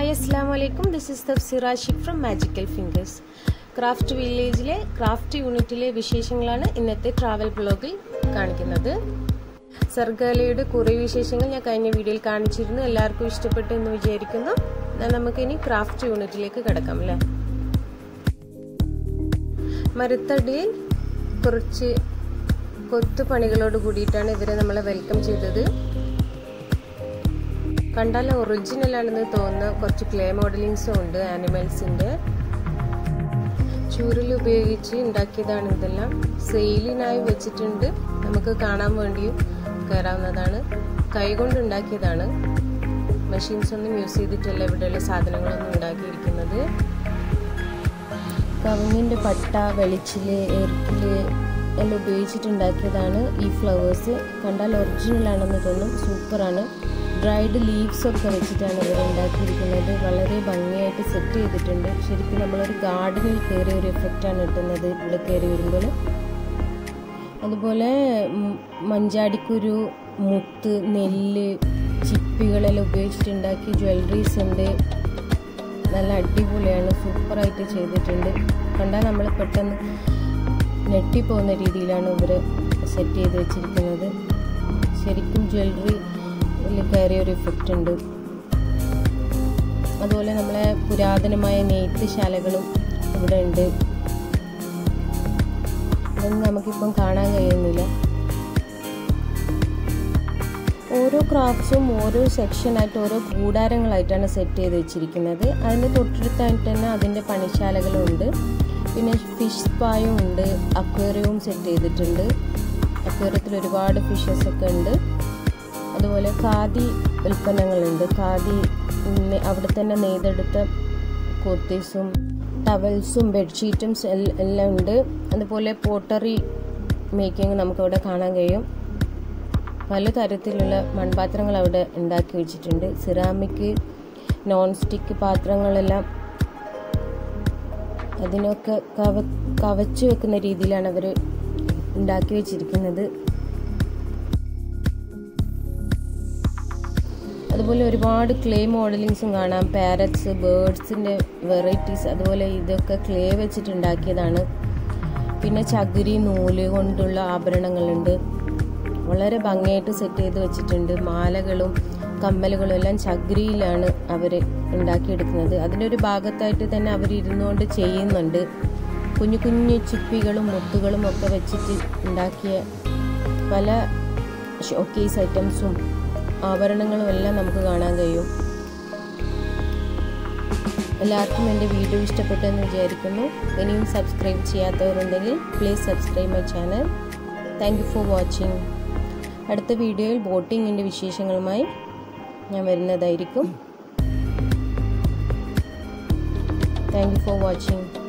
hi അസ്സാം വലൈക്കും this is Tafsir Ashiq from magical fingers craft വില്ലേജിലെ ക്രാഫ്റ്റ് യൂണിറ്റിലെ വിശേഷങ്ങളാണ് ഇന്നത്തെ ട്രാവൽ ബ്ലോഗിൽ കാണിക്കുന്നത് സർഗാലയുടെ കുറേ വിശേഷങ്ങൾ ഞാൻ കഴിഞ്ഞ വീഡിയോയിൽ കാണിച്ചിരുന്നു എല്ലാവർക്കും ഇഷ്ടപ്പെട്ടു എന്ന് വിചാരിക്കുന്നു എന്നാൽ നമുക്കിനി ക്രാഫ്റ്റ് യൂണിറ്റിലേക്ക് കിടക്കാം അല്ലേ മരത്തടിയിൽ കുറച്ച് കൊത്തുപണികളോട് കൂടിയിട്ടാണ് ഇവരെ നമ്മളെ വെൽക്കം ചെയ്തത് കണ്ടാൽ ഒറിജിനൽ ആണെന്ന് തോന്നുന്ന കുറച്ച് ക്ലേ മോഡലിങ്സും ഉണ്ട് ആനിമൽസിന്റെ ചൂരിൽ ഉപയോഗിച്ച് ഉണ്ടാക്കിയതാണ് ഇതെല്ലാം സെയിലിനായി വെച്ചിട്ടുണ്ട് നമുക്ക് കാണാൻ വേണ്ടിയും കയറാവുന്നതാണ് കൈകൊണ്ട് ഉണ്ടാക്കിയതാണ് മെഷീൻസ് ഒന്നും യൂസ് ചെയ്തിട്ടല്ല ഇവിടെയുള്ള സാധനങ്ങളൊന്നും ഉണ്ടാക്കിയിരിക്കുന്നത് കവുങ്ങിൻ്റെ പട്ട വെളിച്ചില് എർക്കില് എല്ലാം ഉപയോഗിച്ചിട്ടുണ്ടാക്കിയതാണ് ഈ ഫ്ലവേഴ്സ് കണ്ടാൽ ഒറിജിനൽ ആണെന്ന് തോന്നും സൂപ്പറാണ് ഡ്രൈഡ് ലീവ്സ് ഒക്കെ വെച്ചിട്ടാണ് ഇവർ ഉണ്ടാക്കിയിരിക്കുന്നത് വളരെ ഭംഗിയായിട്ട് സെറ്റ് ചെയ്തിട്ടുണ്ട് ശരിക്കും നമ്മളൊരു ഗാർഡനിൽ കയറിയ ഒരു എഫക്റ്റാണ് കിട്ടുന്നത് ഇവിടെ കയറി വരുമ്പോൾ അതുപോലെ മഞ്ചാടിക്കുരു മുത്ത് നെല്ല് ചിപ്പികളെല്ലാം ഉപയോഗിച്ചിട്ടുണ്ടാക്കി ജ്വല്ലറീസ് ഉണ്ട് നല്ല അടിപൊളിയാണ് സൂപ്പറായിട്ട് ചെയ്തിട്ടുണ്ട് കണ്ടാൽ നമ്മൾ പെട്ടെന്ന് ഞെട്ടിപ്പോകുന്ന രീതിയിലാണ് ഇവർ സെറ്റ് ചെയ്ത് വെച്ചിരിക്കുന്നത് ശരിക്കും ജ്വല്ലറി കയറിയ ഒരു ഇഫക്റ്റ് ഉണ്ട് അതുപോലെ നമ്മളെ പുരാതനമായ നെയ്ത്ത് ശാലകളും ഇവിടെ ഉണ്ട് അതൊന്നും നമുക്കിപ്പം കാണാൻ കഴിയുന്നില്ല ഓരോ ക്രാഫ്റ്റ്സും ഓരോ സെക്ഷനായിട്ട് ഓരോ കൂടാരങ്ങളായിട്ടാണ് സെറ്റ് ചെയ്ത് വെച്ചിരിക്കുന്നത് അതിന് തൊട്ടടുത്തായിട്ട് തന്നെ അതിൻ്റെ പണിശാലകളും ഉണ്ട് പിന്നെ ഫിഷ് സ്പായും ഉണ്ട് അക്വേറിയവും സെറ്റ് ചെയ്തിട്ടുണ്ട് അക്വേറിയത്തിൽ ഒരുപാട് ഫിഷസ് ഒക്കെ ഉണ്ട് അതുപോലെ ഖാദി ഉൽപ്പന്നങ്ങളുണ്ട് ഖാദി അവിടെ തന്നെ നെയ്തെടുത്ത കുർത്തീസും ടവൽസും ബെഡ്ഷീറ്റും എല്ലാം ഉണ്ട് അതുപോലെ പോട്ടറി മേക്കിംഗ് നമുക്കവിടെ കാണാൻ കഴിയും പലതരത്തിലുള്ള മൺപാത്രങ്ങൾ അവിടെ ഉണ്ടാക്കി വെച്ചിട്ടുണ്ട് സിറാമിക് നോൺ സ്റ്റിക്ക് പാത്രങ്ങളെല്ലാം അതിനൊക്കെ കവ കവച്ചു വെക്കുന്ന രീതിയിലാണ് അവർ ഉണ്ടാക്കി വെച്ചിരിക്കുന്നത് അതുപോലെ ഒരുപാട് ക്ലേ മോഡലിങ്സും കാണാം പാരറ്റ്സ് ബേർഡ്സിൻ്റെ വെറൈറ്റീസ് അതുപോലെ ഇതൊക്കെ ക്ലേ വെച്ചിട്ടുണ്ടാക്കിയതാണ് പിന്നെ ചകിരി നൂല് കൊണ്ടുള്ള ആഭരണങ്ങളുണ്ട് വളരെ ഭംഗിയായിട്ട് സെറ്റ് ചെയ്ത് വെച്ചിട്ടുണ്ട് മാലകളും കമ്മലുകളും എല്ലാം ചകിരിയിലാണ് അവർ ഉണ്ടാക്കിയെടുക്കുന്നത് അതിൻ്റെ ഒരു ഭാഗത്തായിട്ട് തന്നെ അവർ ഇരുന്നുകൊണ്ട് ചെയ്യുന്നുണ്ട് കുഞ്ഞു കുഞ്ഞു ചിപ്പികളും മുത്തുകളും ഒക്കെ വെച്ചിട്ട് ഉണ്ടാക്കിയ പല ഷോക്കേസ് ഐറ്റംസും ആഭരണങ്ങളും എല്ലാം നമുക്ക് കാണാൻ കഴിയും എല്ലാവർക്കും എൻ്റെ വീഡിയോ ഇഷ്ടപ്പെട്ടെന്ന് വിചാരിക്കുന്നു ഇനിയും സബ്സ്ക്രൈബ് ചെയ്യാത്തവരുണ്ടെങ്കിൽ please subscribe my channel thank you for watching അടുത്ത വീഡിയോയിൽ ബോട്ടിങ്ങിൻ്റെ വിശേഷങ്ങളുമായി ഞാൻ വരുന്നതായിരിക്കും താങ്ക് യു ഫോർ വാച്ചിങ്